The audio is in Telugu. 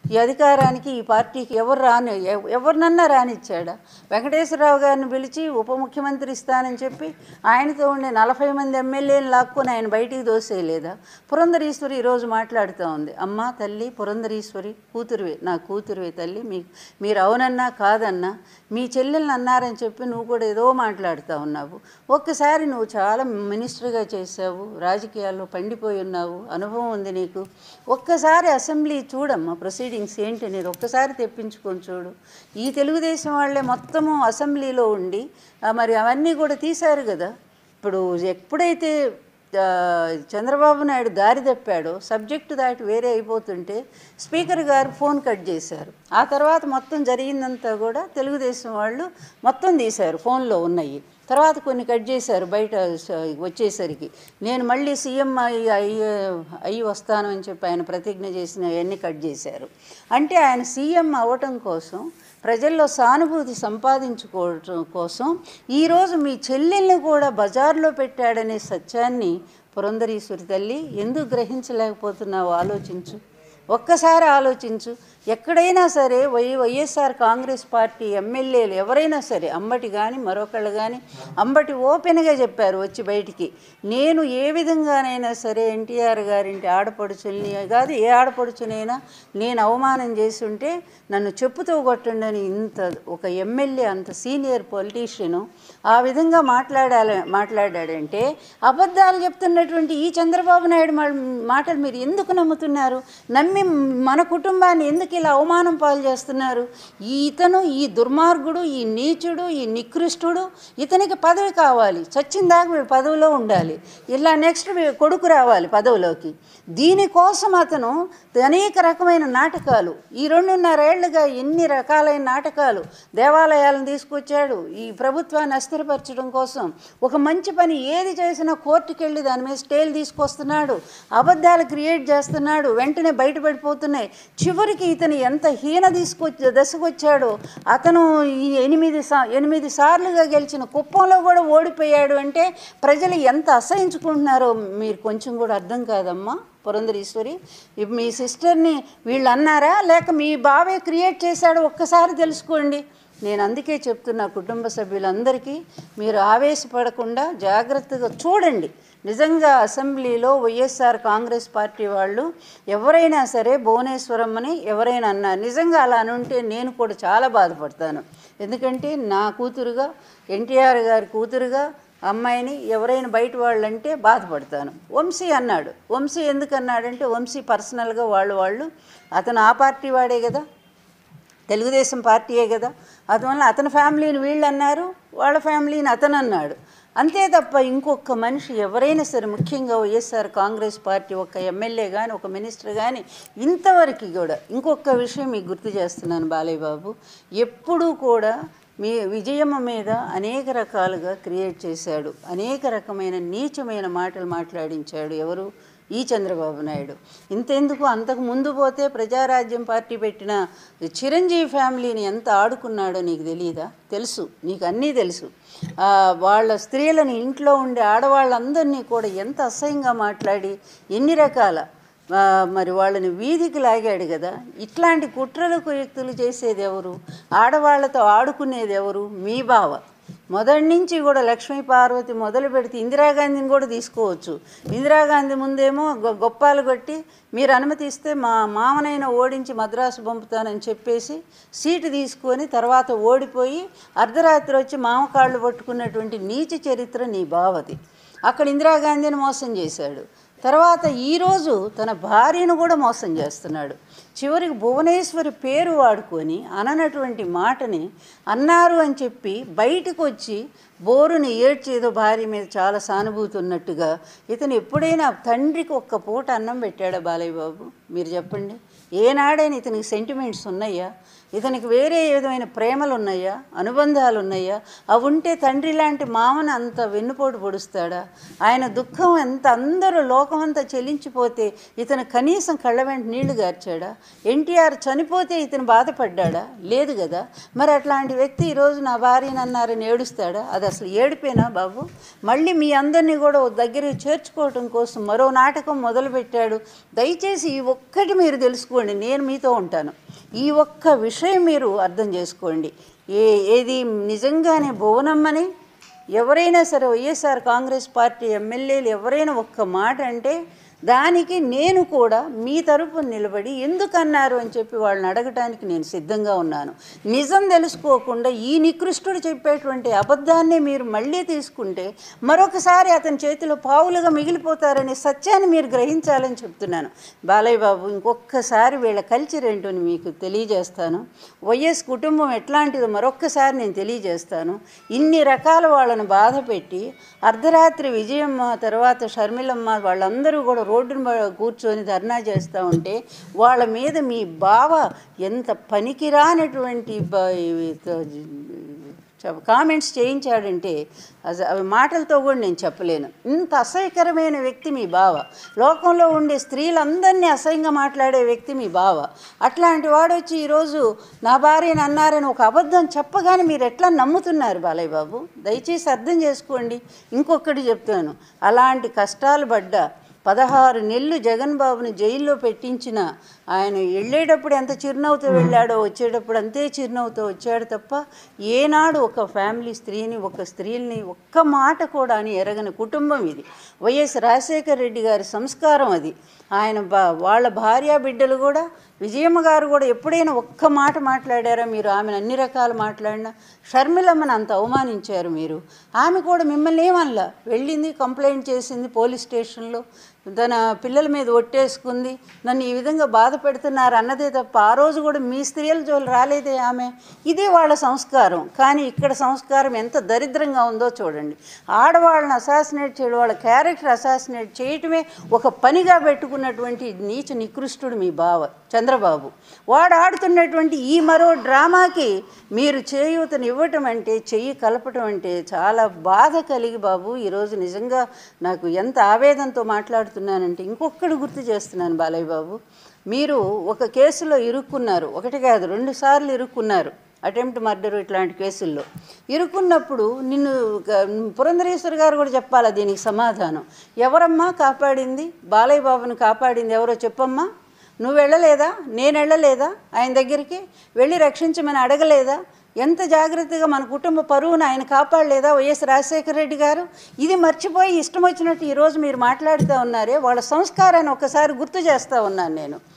ఈ అధికారానికి ఈ పార్టీకి ఎవరు రాని ఎవ- ఎవరినన్నా రానిచ్చాడా వెంకటేశ్వరరావు గారిని పిలిచి ఉప ముఖ్యమంత్రి ఇస్తానని చెప్పి ఆయనతో ఉండే నలభై మంది ఎమ్మెల్యేలు లాక్కొని ఆయన బయటికి దోసేయలేదా పురంధరీశ్వరి ఈరోజు మాట్లాడుతూ ఉంది అమ్మ తల్లి పురంధరీశ్వరి కూతురువే నా కూతురువే తల్లి మీ మీరు అవునన్నా కాదన్నా మీ చెల్లెల్ని అన్నారని చెప్పి నువ్వు కూడా ఏదో మాట్లాడుతూ ఉన్నావు ఒక్కసారి నువ్వు చాలా మినిస్టర్గా చేసావు రాజకీయాల్లో పండిపోయి ఉన్నావు అనుభవం ఉంది నీకు ఒక్కసారి అసెంబ్లీ చూడమ్మా ప్రొసీడింగ్స్ ఏంటి అనేది ఒక్కసారి తెప్పించుకొని చూడు ఈ తెలుగుదేశం వాళ్ళే మొత్తము అసెంబ్లీలో ఉండి ఆ, మరి అవన్నీ కూడా తీశారు కదా ఇప్పుడు ఎప్పుడైతే ఆ, చంద్రబాబు నాయుడు దారి తప్పాడో సబ్జెక్టు దాటి వేరే అయిపోతుంటే స్పీకర్ గారు ఫోన్ కట్ చేశారు ఆ తర్వాత మొత్తం జరిగిందంతా కూడా తెలుగుదేశం వాళ్ళు మొత్తం తీశారు ఫోన్లో ఉన్నాయి తర్వాత కొన్ని కట్ చేశారు బయట స- వచ్చేసరికి నేను మళ్ళీ సీఎం అయ్యి అయ్యి అయ్యి వస్తాను అని చెప్పి ఆయన ప్రతిజ్ఞ చేసిన అవన్నీ కట్ చేశారు అంటే ఆయన సీఎం అవ్వటం కోసం ప్రజల్లో సానుభూతి సంపాదించుకోవటం కోసం ఈరోజు మీ చెల్లెల్ని కూడా బజార్లో పెట్టాడనే సత్యాన్ని పురంధరీశ్వరి తల్లి ఎందుకు గ్రహించలేకపోతున్నావు ఆలోచించు ఒక్కసారి ఆలోచించు ఎక్కడైనా సరే వై వైఎస్ఆర్ కాంగ్రెస్ పార్టీ ఎమ్మెల్యేలు ఎవరైనా సరే అంబటి కానీ మరొకళ్ళు కానీ అంబటి ఓపెన్గా చెప్పారు వచ్చి బయటికి నేను ఏ విధంగానైనా సరే ఎన్టీఆర్ గారింటి ఆడపడుచుల్ని కాదు ఏ ఆడపడుచునైనా నేను అవమానం చేసి ఉంటే నన్ను చెప్పుతూ కొట్టండి అని ఇంత ఒక ఎమ్మెల్యే అంత సీనియర్ పొలిటీషియను ఆ విధంగా మాట్లాడాలి మాట్లాడాడంటే అబద్ధాలు చెప్తున్నటువంటి ఈ చంద్రబాబు నాయుడు మా- మాటలు మీరు ఎందుకు నమ్ముతున్నారు నమ్మి మన కుటుంబాన్ని ఎందుకు ఇలా అవమానం పాలు చేస్తున్నారు ఈ ఇతను ఈ దుర్మార్గుడు ఈ నీచుడు ఈ నికృష్టుడు ఇతనికి పదవి కావాలి చచ్చిందాక వీడు పదవిలో ఉండాలి ఇలా నెక్స్ట్ వీ- కొడుకు రావాలి పదవిలోకి దీనికోసం అతను అనేక రకమైన నాటకాలు ఈ రెండున్నరేళ్లుగా ఎన్ని రకాలైన నాటకాలు దేవాలయాలను తీసుకొచ్చాడు ఈ ప్రభుత్వాన్ని అస్థిరపరచడం కోసం ఒక మంచి పని ఏది చేసినా కోర్టుకి వెళ్ళి దాని మీద స్టేలు తీసుకొస్తున్నాడు అబద్ధాలు క్రియేట్ చేస్తున్నాడు వెంటనే బయటపడిపోతున్నాయి చివరికి ఇతను ఎంత హీన తీసుకొచ్చి దశకొచ్చాడో అతను ఈ ఎనిమిది సా ఎనిమిది సార్లుగా గెలిచిన కుప్పంలో కూడా ఓడిపోయాడు అంటే ప్రజలు ఎంత అసహించుకుంటున్నారో మీరు కొంచెం కూడా అర్థం కాదమ్మా పురంధరీశ్వరి ఇప్పుడు మీ సిస్టర్ని వీళ్ళు అన్నారా లేక మీ బావే క్రియేట్ చేశాడో ఒక్కసారి తెలుసుకోండి నేను అందుకే చెప్తున్నా కుటుంబ సభ్యులందరికీ మీరు ఆవేశపడకుండా జాగ్రత్తగా చూడండి నిజంగా అసెంబ్లీలో వైఎస్ఆర్ కాంగ్రెస్ పార్టీ వాళ్ళు ఎవరైనా సరే భువనేశ్వరమ్మని ఎవరైనా అన్నారు నిజంగా అలా అనుంటే నేను కూడా చాలా బాధపడతాను ఎందుకంటే నా కూతురుగా ఎన్టీఆర్ గారి కూతురుగా అమ్మాయిని ఎవరైనా బయట వాళ్ళంటే బాధపడతాను వంశీ అన్నాడు వంశీ ఎందుకు అన్నాడంటే వంశీ పర్సనల్గా వాళ్ళు వాళ్ళు అతను ఆ పార్టీ వాడే కదా తెలుగుదేశం పార్టీయే కదా అందువల్ల అతని ఫ్యామిలీని వీళ్ళు అన్నారు వాళ్ళ ఫ్యామిలీని అతను అన్నాడు అంతే తప్ప ఇంకొక మనిషి ఎవరైనా సరే ముఖ్యంగా వైఎస్ఆర్ కాంగ్రెస్ పార్టీ ఒక ఎమ్మెల్యే కానీ ఒక మినిస్టర్ కానీ ఇంతవరకు కూడా ఇంకొక విషయం మీకు గుర్తు చేస్తున్నాను బాలయ్య బాబు ఎప్పుడూ కూడా మీ విజయమ్మ మీద అనేక రకాలుగా క్రియేట్ చేశాడు అనేక రకమైన నీచమైన మాటలు మాట్లాడించాడు ఎవరు ఈ చంద్రబాబు నాయుడు ఇంతెందుకు అంతకు ముందు పోతే ప్రజారాజ్యం పార్టీ పెట్టిన చిరంజీవి ఫ్యామిలీని ఎంత ఆడుకున్నాడో నీకు తెలియదా తెలుసు నీకు అన్నీ తెలుసు ఆ, వాళ్ళ స్త్రీలను ఇంట్లో ఉండే ఆడవాళ్ళందరినీ కూడా ఎంత అసహ్యంగా మాట్లాడి ఎన్ని రకాల ఆ, మరి వాళ్ళని వీధికి లాగాడు కదా ఇట్లాంటి కుట్రలు కుయుక్తులు చేసేది ఎవరు ఆడవాళ్లతో ఆడుకునేది ఎవరు మీ బావ మొదటి నుంచి కూడా లక్ష్మీ పార్వతి మొదలు పెడితే ఇందిరాగాంధీని కూడా తీసుకోవచ్చు ఇందిరాగాంధీ ముందేమో గొ- గొప్పాలు కొట్టి మీరు అనుమతిస్తే మా మామనైనా ఓడించి మద్రాసు పంపుతానని చెప్పేసి సీటు తీసుకొని తర్వాత ఓడిపోయి అర్ధరాత్రి వచ్చి మామ కాళ్ళు పట్టుకున్నటువంటి నీచ చరిత్ర నీ బావది అక్కడ ఇందిరాగాంధీని మోసం చేశాడు తర్వాత ఈరోజు తన భార్యను కూడా మోసం చేస్తున్నాడు చివరికి భువనేశ్వరి పేరు వాడుకొని అననటువంటి మాటని అన్నారు అని చెప్పి బయటకు వచ్చి బోరుని ఏడ్చేదో భార్య మీద చాలా సానుభూతి ఉన్నట్టుగా ఇతను ఎప్పుడైనా తండ్రికి ఒక్క పూట అన్నం పెట్టాడా బాలయ్య బాబు మీరు చెప్పండి ఏనాడైనా ఇతనికి సెంటిమెంట్స్ ఉన్నాయా ఇతనికి వేరే విధమైన ప్రేమలు ఉన్నాయా అనుబంధాలు ఉన్నాయా అవి ఉంటే తండ్రి లాంటి మామను అంత వెన్నుపోటు పొడుస్తాడా ఆయన దుఃఖం ఎంత అందరూ లోకమంతా చెల్లించిపోతే ఇతను కనీసం కళ్ళ వెంట నీళ్లు గార్చాడా ఎన్టీఆర్ చనిపోతే ఇతను బాధపడ్డాడా లేదు కదా మరి అట్లాంటి వ్యక్తి ఈరోజు నా భార్యను అన్నారని ఏడుస్తాడా అది అసలు ఏడిపోయినా బాబు మళ్ళీ మీ అందరినీ కూడా ఓ దగ్గరికి చేర్చుకోవటం కోసం మరో నాటకం మొదలుపెట్టాడు దయచేసి ఈ ఒక్కటి మీరు తెలుసుకోండి నేను మీతో ఉంటాను ఈ ఒక్క విషయం మీరు అర్థం చేసుకోండి ఏ ఏది నిజంగానే భువనమ్మని ఎవరైనా సరే వైఎస్ఆర్ కాంగ్రెస్ పార్టీ ఎమ్మెల్యేలు ఎవరైనా ఒక్క మాట అంటే దానికి నేను కూడా మీ తరపున నిలబడి ఎందుకన్నారు అని చెప్పి వాళ్ళని అడగటానికి నేను సిద్ధంగా ఉన్నాను నిజం తెలుసుకోకుండా ఈ నికృష్టుడు చెప్పేటువంటి అబద్ధాన్ని మీరు మళ్ళీ తీసుకుంటే మరొకసారి అతని చేతిలో పావులుగా మిగిలిపోతారనే సత్యాన్ని మీరు గ్రహించాలని చెప్తున్నాను బాలయ్య బాబు ఇంకొకసారి వీళ్ళ కల్చర్ ఏంటో మీకు తెలియజేస్తాను వైఎస్ కుటుంబం ఎట్లాంటిదో మరొక్కసారి నేను తెలియజేస్తాను ఇన్ని రకాల వాళ్ళని బాధ పెట్టి అర్ధరాత్రి విజయమ్మ తర్వాత షర్మిలమ్మ వాళ్ళందరూ కూడా రోడ్డున ప- కూర్చొని ధర్నా చేస్తూ ఉంటే వాళ్ళ మీద మీ బావ ఎంత పనికిరానటువంటి బ- ఇవి త- చెప్ప- కామెంట్స్ చేయించాడంటే అస- అవి మాటలతో కూడా నేను చెప్పలేను ఇంత అసహ్యకరమైన వ్యక్తి మీ బావ లోకంలో ఉండే స్త్రీలందరినీ అసహ్యంగా మాట్లాడే వ్యక్తి మీ బావ అట్లాంటి వాడు వచ్చి ఈరోజు నా భార్యని అన్నారని ఒక అబద్ధం చెప్పగానే మీరు ఎట్లా నమ్ముతున్నారు బాలయ్య బాబు దయచేసి అర్థం చేసుకోండి ఇంకొకటి చెప్తాను అలాంటి కష్టాలు పడ్డా పదహారు నెలలు జగన్ బాబుని జైల్లో పెట్టించిన ఆయన వెళ్ళేటప్పుడు ఎంత చిరునవ్వుతో వెళ్ళాడో వచ్చేటప్పుడు అంతే చిరునవ్వుతో వచ్చాడు తప్ప ఏనాడు ఒక ఫ్యామిలీ స్త్రీని ఒక స్త్రీని ఒక్క మాట కూడా అని ఎరగని కుటుంబం ఇది వైఎస్ రాజశేఖర రెడ్డి గారి సంస్కారం అది ఆయన బా వాళ్ళ భార్య బిడ్డలు కూడా విజయమ్మ గారు కూడా ఎప్పుడైనా ఒక్క మాట మాట్లాడారా మీరు ఆమెను అన్ని రకాలు మాట్లాడినా షర్మిలమ్మని అంత అవమానించారు మీరు ఆమె కూడా మిమ్మల్ని ఏమనలా వెళ్ళింది కంప్లైంట్ చేసింది పోలీస్ స్టేషన్లో తన పిల్లల మీద ఒట్టేసుకుంది నన్ను ఈ విధంగా బాధ పెడుతున్నారు అన్నదే తప్ప ఆ రోజు కూడా మీ స్త్రీల జోలు రాలేదే ఆమె ఇదే వాళ్ళ సంస్కారం కానీ ఇక్కడ సంస్కారం ఎంత దరిద్రంగా ఉందో చూడండి ఆడవాళ్ళని అసాసినేట్ చేయడం వాళ్ళ క్యారెక్టర్ అసాసినేట్ చేయటమే ఒక పనిగా పెట్టుకున్నటువంటి నీచ నికృష్టుడు మీ బావ చంద్రబాబు వాడు ఆడుతున్నటువంటి ఈ మరో డ్రామాకి మీరు చేయూతను ఇవ్వటం అంటే చెయ్యి కలపటం అంటే చాలా బాధ కలిగి బాబు ఈరోజు నిజంగా నాకు ఎంత ఆవేదనతో మాట్లాడుతున్నానంటే ఇంకొకటి గుర్తు చేస్తున్నాను బాలయ్య బాబు మీరు ఒక కేసులో ఇరుక్కున్నారు ఒకటి కాదు రెండు సార్లు ఇరుక్కున్నారు అటెంప్ట్ మర్డర్ ఇట్లాంటి కేసుల్లో ఇరుక్కున్నప్పుడు నిన్ను గ- పురంధరేశ్వర్ గారు కూడా చెప్పాలా దీనికి సమాధానం ఎవరమ్మా కాపాడింది బాలయ్య బాబుని కాపాడింది ఎవరో చెప్పమ్మా నువ్వు వెళ్ళలేదా నేను వెళ్ళలేదా ఆయన దగ్గరికి వెళ్ళి రక్షించమని అడగలేదా ఎంత జాగ్రత్తగా మన కుటుంబ పరువును ఆయన కాపాడలేదా వైఎస్ రాజశేఖర రెడ్డి గారు ఇది మర్చిపోయి ఇష్టం వచ్చినట్టు ఈరోజు మీరు మాట్లాడుతూ ఉన్నారే వాళ్ళ సంస్కారాన్ని ఒకసారి గుర్తు చేస్తూ ఉన్నాను నేను